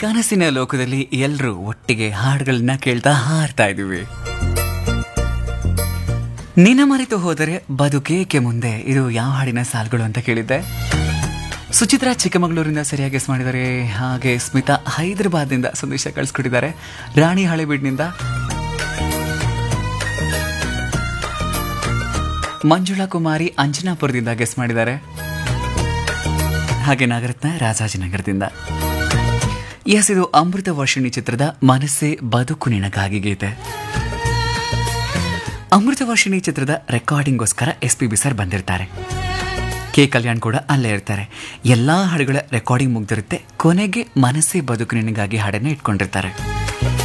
ಕನಸಿನ ಲೋಕದಲ್ಲಿ ಎಲ್ಲರೂ ಒಟ್ಟಿಗೆ ಹಾಡುಗಳನ್ನ ಕೇಳ್ತಾ ಹಾರ್ತಾ ಇದೀವಿ ನಿನ್ನ ಮರೆತು ಹೋದರೆ ಬದುಕೇಕೆ ಮುಂದೆ ಇದು ಯಾವ ಹಾಡಿನ ಸಾಲುಗಳು ಅಂತ ಕೇಳಿದ್ದೆ ಸುಚಿತ್ರಾ ಚಿಕ್ಕಮಗಳೂರಿಂದ ಸರಿಯಾಗಿ ಗೆಸ್ ಮಾಡಿದ್ದಾರೆ ಹಾಗೆ ಸ್ಮಿತಾ ಹೈದರಾಬಾದ್ನಿಂದ ಸಂದೇಶ ಕಳಿಸ್ಕೊಟ್ಟಿದ್ದಾರೆ ರಾಣಿ ಹಳೆಬೀಡ್ನಿಂದ ಮಂಜುಳಾ ಕುಮಾರಿ ಅಂಜನಾಪುರದಿಂದ ಗೆಸ್ ಮಾಡಿದ್ದಾರೆ ಹಾಗೆ ನಾಗರತ್ನ ರಾಜಾಜಿನಗರದಿಂದ ಎಸ್ ಇದು ಅಮೃತ ವರ್ಷಿಣಿ ಚಿತ್ರದ ಮನಸ್ಸೇ ಬದುಕು ನಿನಗಾಗಿ ಗೀತೆ ಅಮೃತ ವರ್ಷಿಣಿ ಚಿತ್ರದ ರೆಕಾರ್ಡಿಂಗ್ಗೋಸ್ಕರ ಎಸ್ ಪಿ ಬಿ ಸರ್ ಬಂದಿರ್ತಾರೆ ಕೆ ಕಲ್ಯಾಣ್ ಕೂಡ ಅಲ್ಲೇ ಇರ್ತಾರೆ ಎಲ್ಲಾ ಹಾಡುಗಳ ರೆಕಾರ್ಡಿಂಗ್ ಮುಗ್ದಿರುತ್ತೆ ಕೊನೆಗೆ ಮನಸ್ಸೇ ಬದುಕು ನಿನಗಾಗಿ ಹಾಡನ್ನ ಇಟ್ಕೊಂಡಿರ್ತಾರೆ